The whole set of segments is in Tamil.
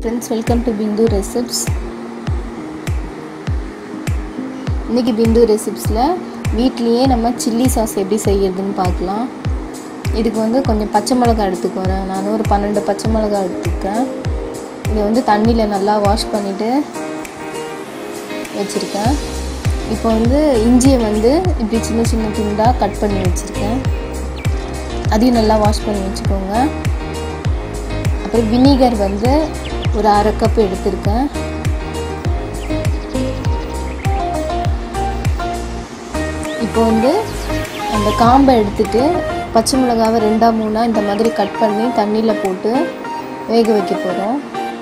friends welcome to Bindu recipes இன்றைக்கி பிந்து ரெசிப்ஸில் வீட்லேயே நம்ம சில்லி சாஸ் எப்படி செய்யறதுன்னு பார்க்கலாம் இதுக்கு வந்து கொஞ்சம் பச்சை மிளகாய் எடுத்துக்கிறேன் நான் ஒரு பன்னெண்டு பச்சை மிளகாய் எடுத்துருக்கேன் இதை வந்து தண்ணியில் நல்லா வாஷ் பண்ணிவிட்டு வச்சுருக்கேன் இப்போ வந்து இஞ்சியை வந்து இப்படி சின்ன சின்ன துண்டாக கட் பண்ணி வச்சுருக்கேன் அதையும் நல்லா வாஷ் பண்ணி வச்சுக்கோங்க அப்புறம் வினிகர் வந்து ஒரு அரை கப் எடுத்திருக்கேன் இப்போ வந்து அந்த காம்பை எடுத்துட்டு பச்சை மிளகாவை ரெண்டா மூணா இந்த மாதிரி கட் பண்ணி தண்ணியில் போட்டு வேக வைக்க போகிறோம்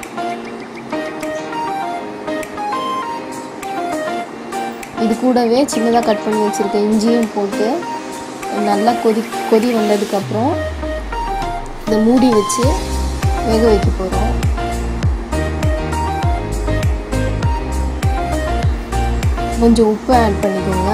இது கூடவே சின்னதாக கட் பண்ணி வச்சுருக்க இஞ்சியும் போட்டு நல்லா கொதி கொதி வந்ததுக்கப்புறம் இதை மூடி வச்சு வேக வைக்க போகிறோம் கொஞ்சம் உப்பு ஆட் பண்ணிக்கோங்க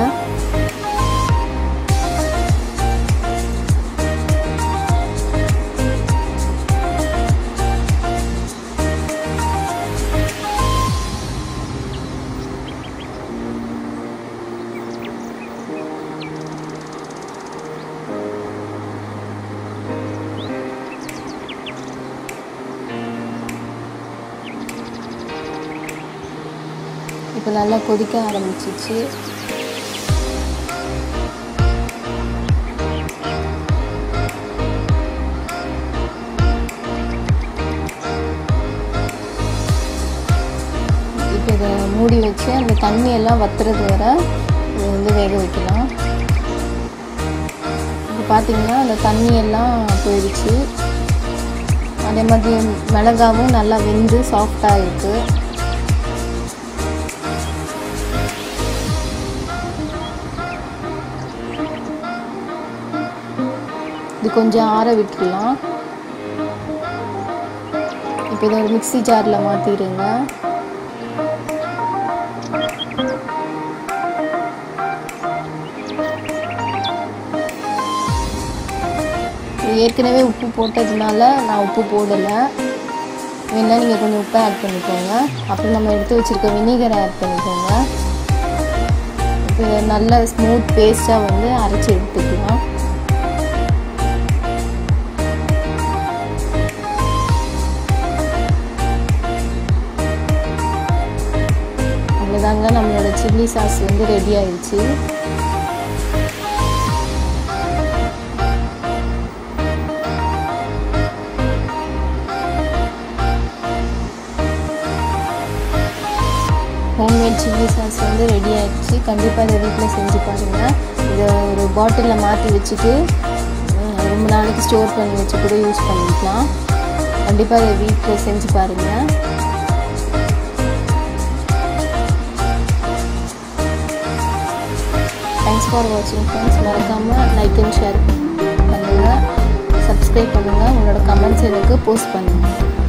இப்போ நல்லா கொதிக்க ஆரம்பிச்சிச்சு இப்போ இதை மூடி வச்சு அந்த தண்ணியெல்லாம் வத்துறது வர இதை வந்து வேக வைக்கலாம் இப்போ பார்த்தீங்கன்னா அந்த தண்ணியெல்லாம் போயிடுச்சு அதே மாதிரி மிளகாவும் நல்லா வெந்து சாஃப்டாக இருக்குது இது கொஞ்சம் ஆற விட்டுடலாம் இப்போ இதை ஒரு மிக்சி ஜாரில் மாற்றிடுங்க ஏற்கனவே உப்பு போட்டதுனால நான் உப்பு போடலை வேணா நீங்கள் கொஞ்சம் உப்பை ஆட் பண்ணிக்கோங்க அப்புறம் நம்ம எடுத்து வச்சுருக்க வினிகரை ஆட் பண்ணிக்கோங்க இப்போ இதை நல்ல ஸ்மூத் பேஸ்ட்டாக வந்து அரைச்சி எடுத்துக்கலாம் அவ்வளோதாங்க நம்மளோட சில்லி சாஸ் வந்து ரெடி ஆயிடுச்சு ஹோம்மேட் சில்லி சாஸ் வந்து ரெடி ஆயிடுச்சு கண்டிப்பாக இதை வீட்டில் செஞ்சு பாருங்கள் இதை ஒரு பாட்டிலில் மாற்றி வச்சுட்டு ரொம்ப நாளைக்கு ஸ்டோர் பண்ணி வச்சு கூட யூஸ் பண்ணிக்கலாம் கண்டிப்பாக இதை வீட்டில் செஞ்சு பாருங்கள் தேங்க்ஸ் ஃபார் வாட்சிங் ஃப்ரெண்ட்ஸ் மறக்காமல் லைக் அண்ட் ஷேர் பண்ணுங்கள் சப்ஸ்கிரைப் பண்ணுங்கள் உங்களோட கமெண்ட்ஸ் எனக்கு போஸ்ட் பண்ணுங்கள்